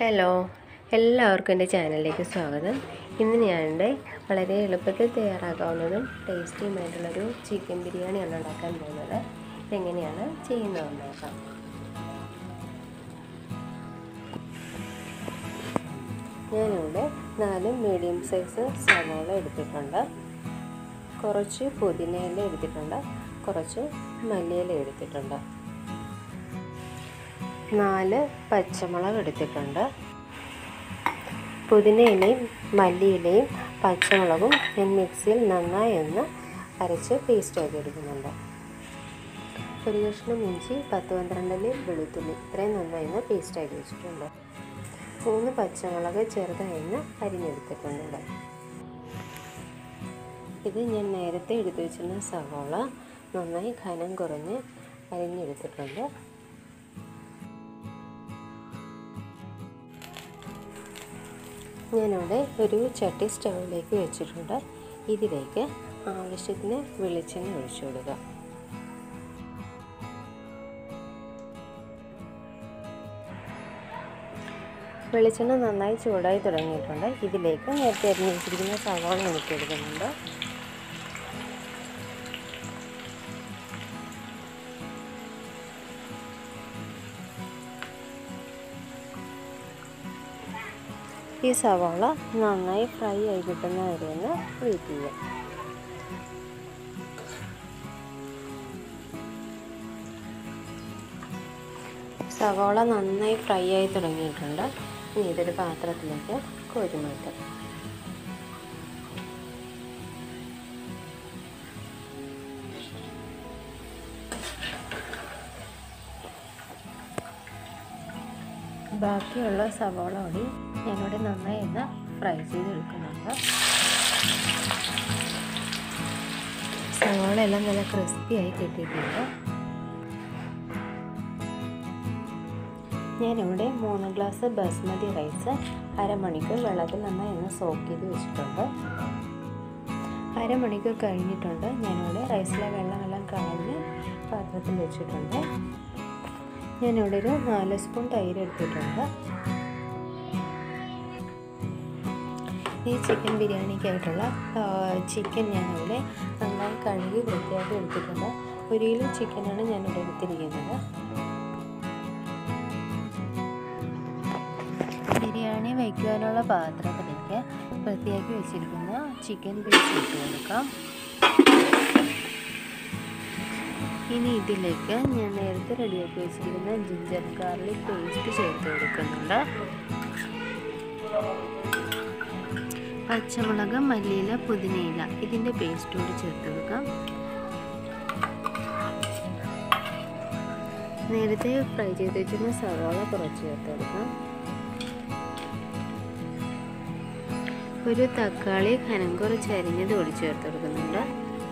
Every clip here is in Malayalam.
ഹലോ എല്ലാവർക്കും എൻ്റെ ചാനലിലേക്ക് സ്വാഗതം ഇന്ന് ഞാനുണ്ട് വളരെ എളുപ്പത്തിൽ തയ്യാറാക്കാവുന്നതും ടേസ്റ്റിയുമായിട്ടുള്ളൊരു ചിക്കൻ ബിരിയാണിയാണ് ഉണ്ടാക്കാൻ പോകുന്നത് ഇതെങ്ങനെയാണ് ചെയ്യുന്നതെന്ന് നോക്കാം ഞാനിവിടെ നാല് മീഡിയം സൈസ് സവാള എടുത്തിട്ടുണ്ട് കുറച്ച് പുതിനയില എടുത്തിട്ടുണ്ട് കുറച്ച് മല്ലിയില എടുത്തിട്ടുണ്ട് നാല് പച്ചമുളക് എടുത്തിട്ടുണ്ട് പുതിനയിലയും മല്ലിയിലയും പച്ചമുളകും ഞാൻ മിക്സിയിൽ നന്നായി ഒന്ന് അരച്ച് പേസ്റ്റാക്കി എടുക്കുന്നുണ്ട് ഒരു കഷ്ണം ഇഞ്ചി പത്ത് പന്ത്രണ്ടില് വെളുത്തുള്ളി ഇത്രയും നന്നായി ഒന്ന് പേസ്റ്റാക്കി വെച്ചിട്ടുണ്ട് മൂന്ന് പച്ചമുളക് ചെറുതായി ഒന്ന് അരിഞ്ഞെടുത്തിട്ടുണ്ട് ഇത് ഞാൻ നേരത്തെ എടുത്തു വെച്ചിരുന്ന സവോള നന്നായി ഘനം കുറഞ്ഞ് അരിഞ്ഞെടുത്തിട്ടുണ്ട് ഞാനിവിടെ ഒരു ചട്ടി സ്റ്റൗവിലേക്ക് വെച്ചിട്ടുണ്ട് ഇതിലേക്ക് ആവശ്യത്തിന് വെളിച്ചെണ്ണ ഒഴിച്ചു കൊടുക്കുക വെളിച്ചെണ്ണ നന്നായി ചൂടായി തുടങ്ങിയിട്ടുണ്ട് ഇതിലേക്ക് നേരത്തെ അരിഞ്ഞു വെച്ചിരിക്കുന്ന സവാള എനിക്ക് എടുക്കുന്നുണ്ട് ഈ സവാള നന്നായി ഫ്രൈ ആയി കിട്ടുന്ന വരെ ഒന്ന് വെയിറ്റ് ചെയ്യാം സവാള നന്നായി ഫ്രൈ ആയി തുടങ്ങിയിട്ടുണ്ട് ഇനി ഇതൊരു പാത്രത്തിലേക്ക് കോരി മാറ്റാം ബാക്കിയുള്ള സവാള കൂടി ഞാനിവിടെ നന്നായി ഒന്ന് ഫ്രൈ ചെയ്തെടുക്കുന്നുണ്ട് സവാള എല്ലാം നല്ല ക്രിസ്പി ആയി കിട്ടിയിട്ടുണ്ട് ഞാനിവിടെ മൂന്ന് ഗ്ലാസ് ബസ്മതി റൈസ് അരമണിക്കൂർ വെള്ളത്തിൽ നന്നായി ഒന്ന് സോക്ക് ചെയ്ത് വെച്ചിട്ടുണ്ട് അരമണിക്കൂർ കഴിഞ്ഞിട്ടുണ്ട് ഞാനിവിടെ റൈസിലെ വെള്ളമെല്ലാം കളഞ്ഞ് പാത്രത്തിൽ വെച്ചിട്ടുണ്ട് ഞാനിവിടെ ഒരു നാല് സ്പൂൺ തൈര് എടുത്തിട്ടുണ്ട് ഈ ചിക്കൻ ബിരിയാണിക്കായിട്ടുള്ള ചിക്കൻ ഞാനിവിടെ നന്നായി കഴുകി വൃത്തിയാക്കി എടുത്തിട്ടുണ്ട് ഒരു കിലോ ചിക്കനാണ് ഞാനിവിടെ എടുത്തിരിക്കുന്നത് ബിരിയാണി വയ്ക്കുവാനുള്ള പാത്രത്തിലേക്ക് വൃത്തിയാക്കി വെച്ചിരിക്കുന്ന ചിക്കൻ പീസ് ഇട്ട് കൊടുക്കാം ഇനി ഇതിലേക്ക് ഞാൻ നേരത്തെ റെഡിയാക്കി വെച്ചിരിക്കുന്ന ജിഞ്ചർ ഗാർലിക് പേസ്റ്റ് ചേർത്ത് കൊടുക്കുന്നുണ്ട് പച്ചമുളക് മല്ലിയില പുതിനയില ഇതിൻ്റെ പേസ്റ്റ് കൂടി ചേർത്ത് കൊടുക്കാം നേരത്തെ ഫ്രൈ ചെയ്ത് വെച്ചിരുന്ന സവാള കുറച്ച് ചേർത്ത് കൊടുക്കാം ഒരു തക്കാളി ഘനം കുറച്ച് അരിഞ്ഞത് കൂടി ചേർത്ത് കൊടുക്കുന്നുണ്ട്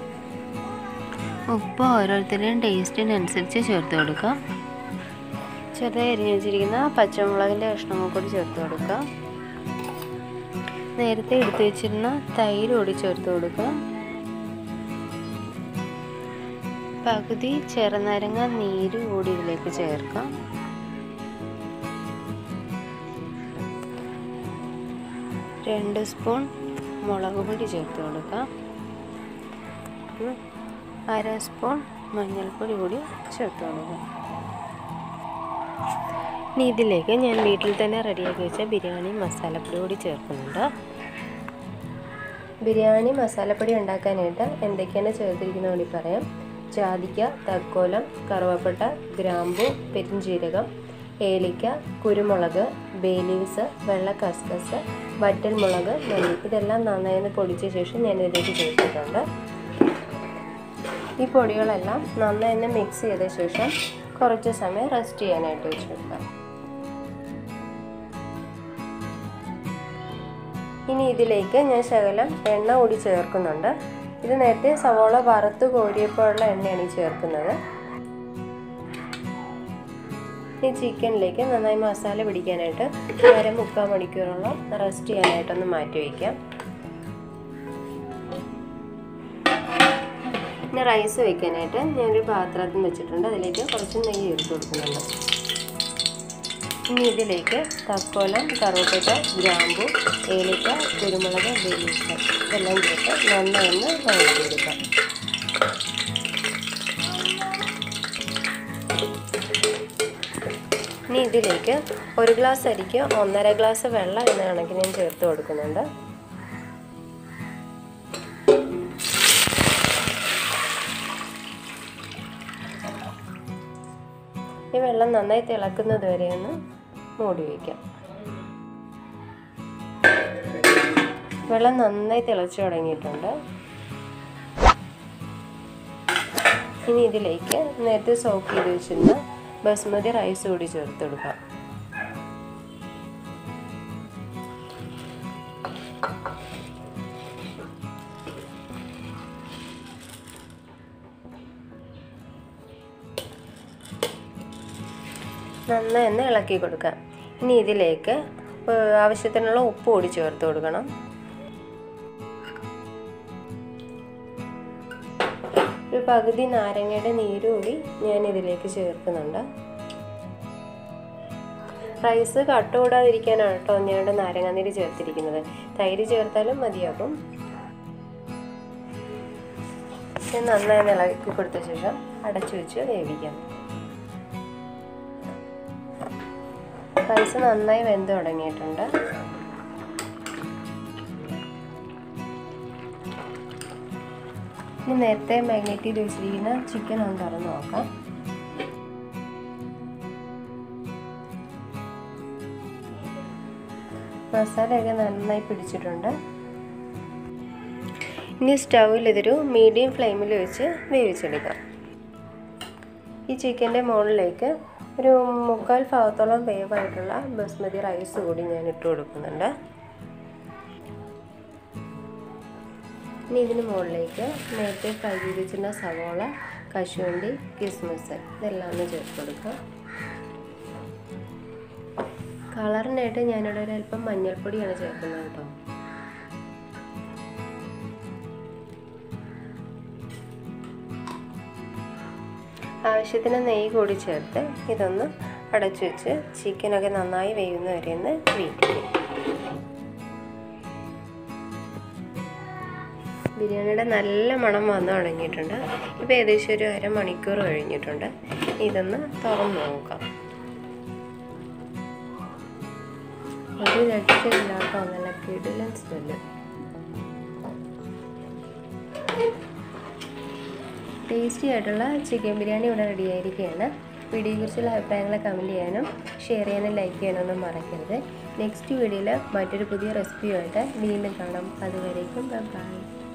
ഉപ്പ് ഓരോരുത്തരുടെയും ടേസ്റ്റിനനുസരിച്ച് ചേർത്ത് കൊടുക്കാം ചെറുതായി അരിഞ്ഞു വെച്ചിരിക്കുന്ന പച്ചമുളകിൻ്റെ കഷ്ണങ്ങൾ കൂടി ചേർത്ത് കൊടുക്കാം നേരത്തെ എടുത്തു വെച്ചിരുന്ന തൈര് കൂടി ചേർത്ത് കൊടുക്കാം പകുതി ചെറുനാരങ്ങ നീര് കൂടി ഇതിലേക്ക് ചേർക്കാം രണ്ട് സ്പൂൺ മുളക് പൊടി ചേർത്ത് കൊടുക്കാം അര സ്പൂൺ മഞ്ഞൾപ്പൊടി കൂടി ചേർത്ത് കൊടുക്കാം ഇനി ഇതിലേക്ക് ഞാൻ വീട്ടിൽ തന്നെ റെഡിയാക്കി വെച്ച ബിരിയാണി മസാലപ്പൊടി കൂടി ചേർക്കുന്നുണ്ട് ബിരിയാണി മസാലപ്പൊടി ഉണ്ടാക്കാനായിട്ട് എന്തൊക്കെയാണ് ചേർത്തിരിക്കുന്നത് കൂടി പറയാം ജാതിക്ക തക്കോലം കറുവപ്പട്ട ഗ്രാമ്പു പെരിഞ്ചീരകം ഏലിക്ക കുരുമുളക് ബേലീവ്സ് വെള്ള കസ്കസ് വറ്റൽ മുളക് നെല്ലി ഇതെല്ലാം നന്നായി ഒന്ന് പൊടിച്ച ശേഷം ഞാൻ ഇതിലേക്ക് ചേർത്തിട്ടുണ്ട് ഈ പൊടികളെല്ലാം നന്നായി ഒന്ന് മിക്സ് ചെയ്ത ശേഷം കുറച്ച് സമയം റെസ്റ്റ് ചെയ്യാനായിട്ട് വെച്ച് കൊടുക്കാം ഇനി ഇതിലേക്ക് ഞാൻ ശകലം എണ്ണ കൂടി ചേർക്കുന്നുണ്ട് ഇത് നേരത്തെ സവോള വറുത്ത് കോരിയപ്പോഴുള്ള എണ്ണയാണ് ഈ ചേർക്കുന്നത് ഈ ചിക്കനിലേക്ക് നന്നായി മസാല പിടിക്കാനായിട്ട് അര മുക്കാൽ മണിക്കൂറോളം റെസ്റ്റ് ചെയ്യാനായിട്ടൊന്ന് മാറ്റി വയ്ക്കാം പിന്നെ റൈസ് വെക്കാനായിട്ട് ഞാനൊരു പാത്രത്തിൽ വെച്ചിട്ടുണ്ട് അതിലേക്ക് കുറച്ച് നെയ്യ് ചേർത്ത് കൊടുക്കുന്നുണ്ട് ഇനി ഇതിലേക്ക് തക്കോലം കറുവപ്പട്ട ഗ്രാമ്പു ഏലക്ക കുരുമുളക് വെളിച്ച ഇതെല്ലാം ചേർത്ത് നന്നായി ഒന്ന് വഴറ്റിയെടുക്കാം ഇനി ഇതിലേക്ക് ഒരു ഗ്ലാസ് അരിക്ക് ഒന്നര ഗ്ലാസ് വെള്ളം എന്ന കണക്കിന് ഞാൻ ചേർത്ത് കൊടുക്കുന്നുണ്ട് ഈ വെള്ളം നന്നായി തിളക്കുന്നത് വരെ ഒന്ന് മൂടി വയ്ക്കാം വെള്ളം നന്നായി തിളച്ചു തുടങ്ങിയിട്ടുണ്ട് ഇനി ഇതിലേക്ക് നേരത്തെ സോക്ക് ചെയ്ത് വെച്ചിരുന്ന ബസ്മതി റൈസ് കൂടി ചേർത്ത് കൊടുക്കാം നന്നായി ഒന്ന് ഇളക്കി കൊടുക്കാം ഇനി ഇതിലേക്ക് ആവശ്യത്തിനുള്ള ഉപ്പ് കൂടി ചേർത്ത് കൊടുക്കണം ഒരു പകുതി നാരങ്ങയുടെ നീര് കൂടി ഞാൻ ഇതിലേക്ക് ചേർക്കുന്നുണ്ട് റൈസ് കട്ട് കൂടാതിരിക്കാനാണ് കേട്ടോ ഞാനിവിടെ നാരങ്ങ നീര് ചേർത്തിരിക്കുന്നത് തൈര് ചേർത്താലും മതിയാകും നന്നായി ഇളക്കി കൊടുത്ത ശേഷം അടച്ചു വെച്ച് വേവിക്കാം റൈസ് നന്നായി വെന്ത് തുടങ്ങിയിട്ടുണ്ട് ഇനി നേരത്തെ മാഗ്നേറ്റ് ചെയ്ത് വെച്ചിരിക്കുന്ന ചിക്കൻ ഒന്ന് തുറന്ന് നോക്കാം മസാലയൊക്കെ നന്നായി പിടിച്ചിട്ടുണ്ട് ഇനി സ്റ്റൗവിൽ ഇതൊരു മീഡിയം ഫ്ലെയിമിൽ വെച്ച് വേവിച്ചെടുക്കാം ഈ ചിക്കൻ്റെ മുകളിലേക്ക് ഒരു മുക്കാൽ ഭാഗത്തോളം വേവായിട്ടുള്ള ബസ്മതി റൈസ് കൂടി ഞാൻ ഇട്ട് കൊടുക്കുന്നുണ്ട് ഇനി ഇതിന് മുകളിലേക്ക് നേരത്തെ ഫ്രൈ ചെയ്ത് വെച്ചിരുന്ന സവോള കശുവണ്ടി കിസ്മിസ് ഇതെല്ലാം ഒന്ന് ചേർത്ത് കൊടുക്കാം കളറിനായിട്ട് ഞാനിവിടെ ഒരു അല്പം മഞ്ഞൾപ്പൊടിയാണ് ചേർക്കുന്നത് കേട്ടോ ആവശ്യത്തിന് നെയ്യ് കൂടി ചേർത്ത് ഇതൊന്ന് അടച്ചു വെച്ച് ചിക്കനൊക്കെ നന്നായി വേകുന്ന വരെ ഒന്ന് വെയിറ്റ് ചെയ്യും ബിരിയാണിയുടെ നല്ല മണം വന്നു തുടങ്ങിയിട്ടുണ്ട് ഇപ്പോൾ ഏകദേശം ഒരു അരമണിക്കൂർ കഴിഞ്ഞിട്ടുണ്ട് ഇതൊന്ന് തുറന്ന് നോക്കാം ഒരു രക്ഷയില്ലാത്ത നല്ല കിടിലൻ സ്മെല്ല് ടേസ്റ്റി ആയിട്ടുള്ള ചിക്കൻ ബിരിയാണി ഇവിടെ റെഡി ആയിരിക്കുകയാണ് വീഡിയോയെക്കുറിച്ചുള്ള അഭിപ്രായങ്ങൾ കമൻറ്റ് ചെയ്യാനും ഷെയർ ചെയ്യാനും ലൈക്ക് ചെയ്യാനൊന്നും മറക്കരുത് നെക്സ്റ്റ് വീഡിയോയിൽ മറ്റൊരു പുതിയ റെസിപ്പിയുമായിട്ട് വീണ്ടും കാണാം അതുവരേക്കും ബൈ